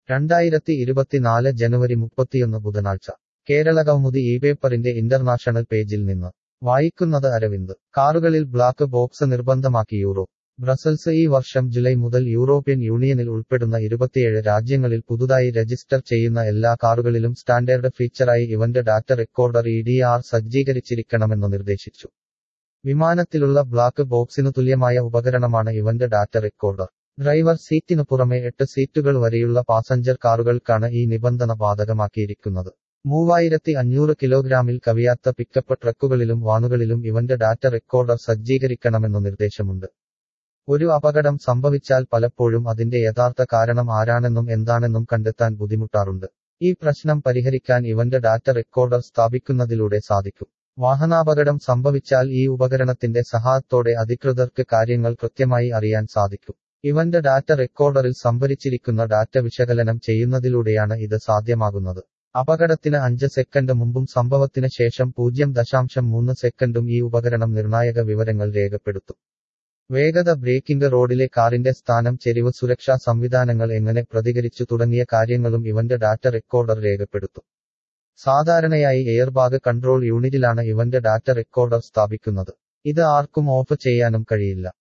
രണ്ടായിരത്തി ഇരുപത്തിനാല് ജനുവരി മുപ്പത്തിയൊന്ന് ബുധനാഴ്ച കേരളകൗമുദി ഈ പേപ്പറിന്റെ ഇന്റർനാഷണൽ പേജിൽ നിന്ന് വായിക്കുന്നത് അരവിന്ദ് കാറുകളിൽ ബ്ലാക്ക് ബോക്സ് നിർബന്ധമാക്കി യൂറോപ്പ് ബ്രസൽസ് ഈ വർഷം ജൂലൈ മുതൽ യൂറോപ്യൻ യൂണിയനിൽ ഉൾപ്പെടുന്ന ഇരുപത്തിയേഴ് രാജ്യങ്ങളിൽ പുതുതായി രജിസ്റ്റർ ചെയ്യുന്ന എല്ലാ കാറുകളിലും സ്റ്റാൻഡേർഡ് ഫീച്ചറായി event data recorder E D R സജ്ജീകരിച്ചിരിക്കണമെന്ന് നിർദ്ദേശിച്ചു വിമാനത്തിലുള്ള ബ്ലാക്ക് ബോക്സിനു തുല്യമായ ഉപകരണമാണ് ഇവന്റ് ഡാറ്റ റെക്കോർഡർ ഡ്രൈവർ സീറ്റിനു പുറമെ എട്ട് സീറ്റുകൾ വരെയുള്ള പാസഞ്ചർ കാറുകൾക്കാണ് ഈ നിബന്ധന ബാധകമാക്കിയിരിക്കുന്നത് മൂവായിരത്തി അഞ്ഞൂറ് കിലോഗ്രാമിൽ കവിയാത്ത പിക്കപ്പ് ട്രക്കുകളിലും വാനുകളിലും ഇവന്റ് ഡാറ്റ റെക്കോർഡർ സജ്ജീകരിക്കണമെന്നു നിർദ്ദേശമുണ്ട് ഒരു അപകടം സംഭവിച്ചാൽ പലപ്പോഴും അതിന്റെ യഥാർത്ഥ കാരണം ആരാണെന്നും എന്താണെന്നും കണ്ടെത്താൻ ബുദ്ധിമുട്ടാറുണ്ട് ഈ പ്രശ്നം പരിഹരിക്കാൻ ഇവന്റ് ഡാറ്റ റെക്കോർഡർ സ്ഥാപിക്കുന്നതിലൂടെ സാധിക്കും വാഹനാപകടം സംഭവിച്ചാൽ ഈ ഉപകരണത്തിന്റെ സഹായത്തോടെ അധികൃതർക്ക് കാര്യങ്ങൾ കൃത്യമായി അറിയാൻ സാധിക്കും ഇവന്റ് ഡാറ്റ റെക്കോർഡറിൽ സംഭരിച്ചിരിക്കുന്ന ഡാറ്റ വിശകലനം ചെയ്യുന്നതിലൂടെയാണ് ഇത് സാധ്യമാകുന്നത് അപകടത്തിന് അഞ്ച് സെക്കൻഡ് മുമ്പും സംഭവത്തിന് ശേഷം പൂജ്യം ദശാംശം മൂന്ന് സെക്കൻഡും ഈ ഉപകരണം നിർണായക വിവരങ്ങൾ രേഖപ്പെടുത്തും വേഗത ബ്രേക്കിംഗ് റോഡിലെ കാറിന്റെ സ്ഥാനം ചെരിവ് സുരക്ഷാ സംവിധാനങ്ങൾ എങ്ങനെ പ്രതികരിച്ചു തുടങ്ങിയ കാര്യങ്ങളും ഇവന്റ് ഡാറ്റ റെക്കോർഡർ രേഖപ്പെടുത്തും സാധാരണയായി എയർബാഗ് കൺട്രോൾ യൂണിറ്റിലാണ് ഇവന്റ് ഡാറ്റ റെക്കോർഡർ സ്ഥാപിക്കുന്നത് ഇത് ആർക്കും ഓഫ് ചെയ്യാനും കഴിയില്ല